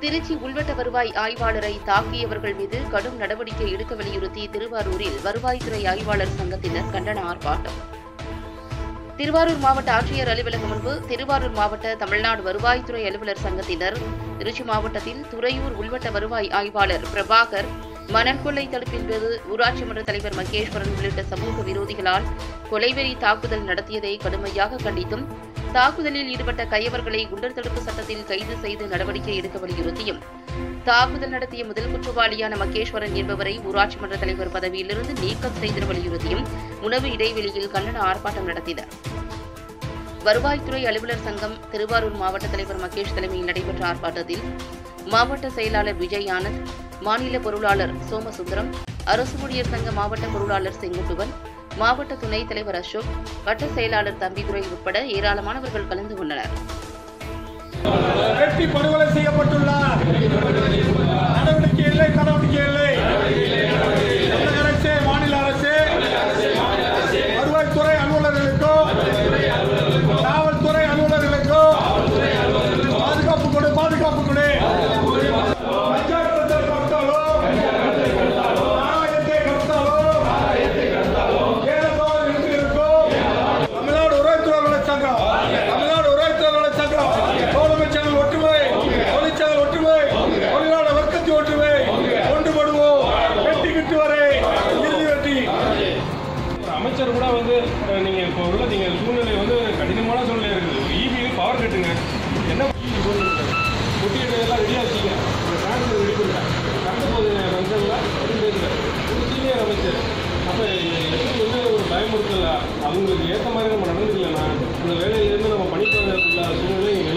திருச்சி உள்வட்ட வருவாய் ஆய்வாளரை தாக்கியவர்கள் மீது கடும் நடவடிக்கை எடுக்க வலியுறுத்தி திருவாரூரில் வருவாய்த்துறை ஆய்வாளர் சங்கத்தினர் கண்டன ஆர்ப்பாட்டம் திருவாரூர் மாவட்ட ஆட்சியர் அலுவலகம் முன்பு திருவாரூர் மாவட்ட தமிழ்நாடு வருவாய்த்துறை அலுவலர் சங்கத்தினர் திருச்சி மாவட்டத்தில் துறையூர் உள்வட்ட வருவாய் ஆய்வாளர் பிரபாகர் மணல் கொள்ளை தடுப்பின் போது ஊராட்சி மன்ற தலைவர் மகேஸ்வரன் உள்ளிட்ட சமூக விரோதிகளால் கொலைவெறி தாக்குதல் நடத்தியதை கடுமையாக கண்டித்தும் தாக்குதலில் ஈடுபட்ட கையவர்களை குண்டர் தடுப்பு சட்டத்தில் கைது செய்து நடவடிக்கை எடுக்க வலியுறுத்தியும் தாக்குதல் நடத்திய முதல் குற்றவாளியான மகேஸ்வரன் என்பவரை ஊராட்சி மன்ற தலைவர் பதவியிலிருந்து நீக்கம் செய்திட வலியுறுத்தியும் உணவு இடைவெளியில் கண்டன ஆர்ப்பாட்டம் நடத்தினர் வருவாய்த்துறை அலுவலர் சங்கம் திருவாரூர் மாவட்ட தலைவர் மகேஷ் தலைமையில் நடைபெற்ற ஆர்ப்பாட்டத்தில் மாவட்ட செயலாளர் விஜய் ஆனந்த் மாநில பொருளாளர் சோமசுந்தரம் அரசு ஊழியர் சங்க மாவட்ட பொருளாளர் செங்குட்டுவன் மாவட்ட துணைத் தலைவர் அசோக் வட்ட செயலாளர் தம்பிதுரை உட்பட ஏராளமானவர்கள் கலந்து கொண்டனர் வெட்டி படுகொலை செய்யப்பட்டுள்ளார் நடவடிக்கை இல்லை நடவடிக்கை இல்லை தமிழக அரசு மாநில அரசு வருவாய்த்துறை அலுவலர்களுக்கும் காவல்துறை அலுவலர்களுக்கும் பாதுகாப்பு கொடு பாதுகாப்பு கொடு பஞ்சாயத்து கடத்தாலோ நாணயத்தை கடத்தாலோ ஏலத்தோடு இருக்கிறதுக்கும் தமிழ்நாடு உரைத்துறை சங்கம் தமிழ்நாடு உரைத்துறை சங்கம் தோழமை சேனல் ஒற்றுமை தொழிற்சேனல் ஒற்றுமை தொழிலாளர் வர்க்கத்தை ஒற்றுமை ஒன்றுபடுவோம் வெட்டி கிட்டு வரை இறுதி வெட்டி அமைச்சர் கூட வந்து அஹ், நீங்க இப்போ உள்ள நீங்க சூழ்நிலை வந்து கடினமான சூழ்நிலை இருக்குது இபி பவர் கட்டுங்க என்ன இபி கொட்டிக்கிட்டு எல்லாம் ரெடியாக வச்சுங்க டிரான்ஸ்ஃபர் ரெடி பண்ணுங்க கரண்ட் போது ஃபங்க்ஷனில் அப்படின்னு பேசுகிறேன் ஒரு சீனியர் அமைச்சர் அப்போ எப்படி வந்து ஒரு பயமுறுத்தல அவங்களுக்கு ஏற்ற மாதிரி நம்ம நடந்துக்கலன்னா அந்த வேலையிலேருந்து நம்ம பணிப்பாளர் சூழ்நிலை